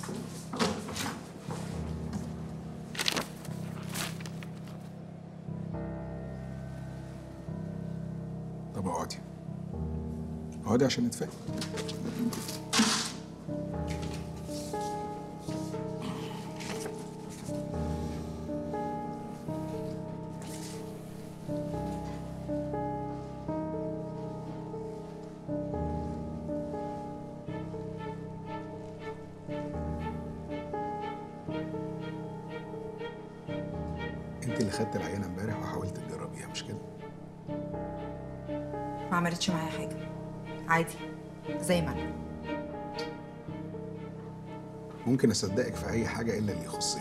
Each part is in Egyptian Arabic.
طب اقعدي اقعدي عشان نتفاهم انت اللي خدت العينه امبارح وحاولت تجربيها مش كده ما عملتش معايا حاجه عادي زي ما انا ممكن اصدقك في اي حاجه الا اللي يخصني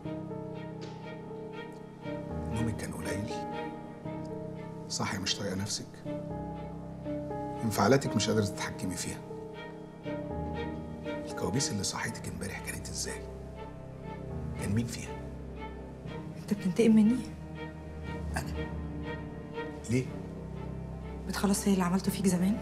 نومك كان قليل صاحيه مش طايقه نفسك انفعالاتك مش قادره تتحكمي فيها الكوابيس اللي صحيتك امبارح كانت ازاي كان مين فيها انت بتنتقم مني انا ليه بتخلص فيا اللي عملته فيك زمان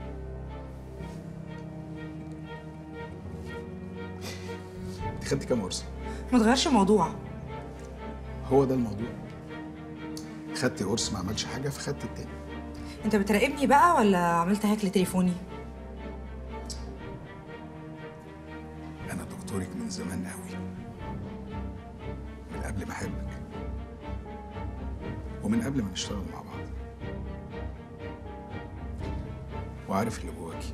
انت خدتي كام قرص ما تغيرش الموضوع هو ده الموضوع خدتي قرص ما عملش حاجه فخدت التاني انت بتراقبني بقى ولا عملت هاك لتليفوني انا دكتورك من زمان قوي من قبل ما احبك ومن قبل ما نشتغل مع بعض وعارف اللي جواكي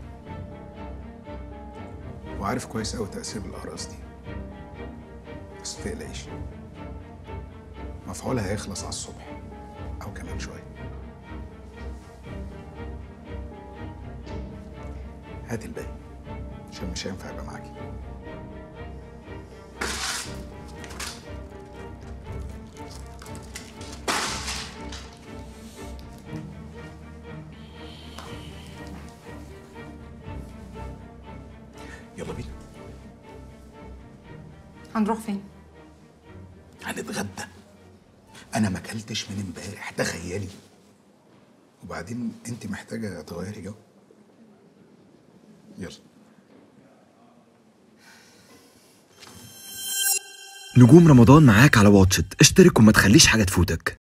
وعارف كويس قوي تأثير الأقراص دي بس متقلقيش مفعولها هيخلص على الصبح أو كمان شوية هاتي الباقي عشان مش هينفع يبقى معاكي يلا بينا هنروح فين هنتغدى انا ما اكلتش من امبارح تخيلي وبعدين انت محتاجه تغيري جو يلا نجوم رمضان معاك على واتشت اشترك وما تخليش حاجة تفوتك